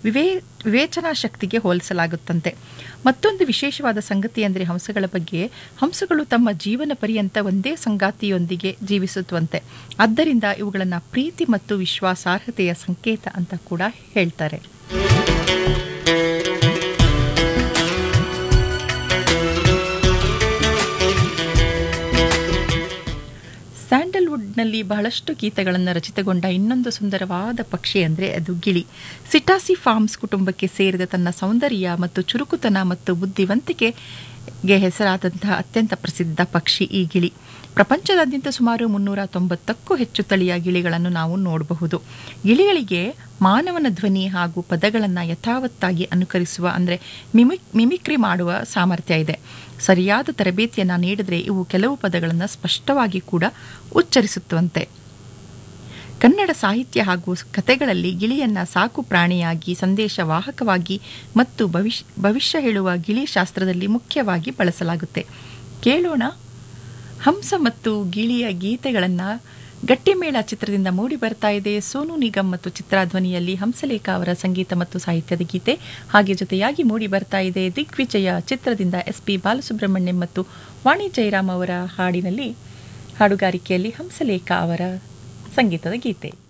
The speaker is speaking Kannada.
ವಿವೇ ವಿವೇಚನಾ ಶಕ್ತಿಗೆ ಹೋಲಿಸಲಾಗುತ್ತಂತೆ ಮತ್ತೊಂದು ವಿಶೇಷವಾದ ಸಂಗತಿ ಅಂದರೆ ಹಂಸಗಳ ಬಗ್ಗೆ ಹಂಸಗಳು ತಮ್ಮ ಜೀವನ ಪರ್ಯಂತ ಒಂದೇ ಸಂಗಾತಿಯೊಂದಿಗೆ ಜೀವಿಸುತ್ತವಂತೆ ಆದ್ದರಿಂದ ಇವುಗಳನ್ನು ಪ್ರೀತಿ ಮತ್ತು ವಿಶ್ವಾಸಾರ್ಹತೆಯ ಸಂಕೇತ ಅಂತ ಕೂಡ ಹೇಳ್ತಾರೆ ಸ್ಯಾಂಡಲ್ವುಡ್ನಲ್ಲಿ ಬಹಳಷ್ಟು ಗೀತೆಗಳನ್ನು ರಚಿತಗೊಂಡ ಇನ್ನೊಂದು ಸುಂದರವಾದ ಪಕ್ಷಿ ಅಂದರೆ ಅದು ಗಿಳಿ ಸಿಟಾಸಿ ಫಾರ್ಮ್ಸ್ ಕುಟುಂಬಕ್ಕೆ ಸೇರಿದ ತನ್ನ ಸೌಂದರ್ಯ ಮತ್ತು ಚುರುಕುತನ ಮತ್ತು ಬುದ್ಧಿವಂತಿಕೆಗೆ ಹೆಸರಾದಂತಹ ಅತ್ಯಂತ ಪ್ರಸಿದ್ಧ ಪಕ್ಷಿ ಈ ಗಿಳಿ ಪ್ರಪಂಚದಾದ್ಯಂತ ಸುಮಾರು ಮುನ್ನೂರ ತೊಂಬತ್ತಕ್ಕೂ ಹೆಚ್ಚು ತಳಿಯ ಗಿಳಿಗಳನ್ನು ನಾವು ನೋಡಬಹುದು ಗಿಳಿಗಳಿಗೆ ಮಾನವನ ಧ್ವನಿ ಹಾಗೂ ಪದಗಳನ್ನು ಯಥಾವತ್ತಾಗಿ ಅನುಕರಿಸುವ ಅಂದರೆ ಮಿಮಿಕ್ ಮಿಮಿಕ್ರಿ ಮಾಡುವ ಸಾಮರ್ಥ್ಯ ಇದೆ ಸರಿಯಾದ ತರಬೇತಿಯನ್ನು ನೀಡಿದರೆ ಇವು ಕೆಲವು ಪದಗಳನ್ನು ಸ್ಪಷ್ಟವಾಗಿ ಕೂಡ ಉಚ್ಚರಿಸುತ್ತವಂತೆ ಕನ್ನಡ ಸಾಹಿತ್ಯ ಹಾಗೂ ಕಥೆಗಳಲ್ಲಿ ಗಿಳಿಯನ್ನ ಸಾಕು ಪ್ರಾಣಿಯಾಗಿ ಸಂದೇಶವಾಹಕವಾಗಿ ಮತ್ತು ಭವಿಷ್ಯ ಭವಿಷ್ಯ ಹೇಳುವ ಗಿಳಿ ಶಾಸ್ತ್ರದಲ್ಲಿ ಮುಖ್ಯವಾಗಿ ಬಳಸಲಾಗುತ್ತೆ ಕೇಳೋಣ ಹಂಸ ಮತ್ತು ಗಿಳಿಯ ಗೀತೆಗಳನ್ನು ಗಟ್ಟಿಮೇಳ ಚಿತ್ರದಿಂದ ಮೂಡಿ ಬರ್ತಾ ಇದೆ ಸೋನು ನಿಗಮ್ ಮತ್ತು ಚಿತ್ರಾಧ್ವನಿಯಲ್ಲಿ ಹಂಸಲೇಖ ಅವರ ಸಂಗೀತ ಮತ್ತು ಸಾಹಿತ್ಯದ ಗೀತೆ ಹಾಗೆ ಜೊತೆಯಾಗಿ ಮೂಡಿ ಬರ್ತಾ ಇದೆ ದಿಗ್ವಿಜಯ ಚಿತ್ರದಿಂದ ಎಸ್ ಪಿ ಬಾಲಸುಬ್ರಹ್ಮಣ್ಯಂ ಮತ್ತು ವಾಣಿ ಜಯರಾಮ್ ಅವರ ಹಾಡಿನಲ್ಲಿ ಹಾಡುಗಾರಿಕೆಯಲ್ಲಿ ಹಂಸಲೇಖ ಅವರ ಸಂಗೀತದ ಗೀತೆ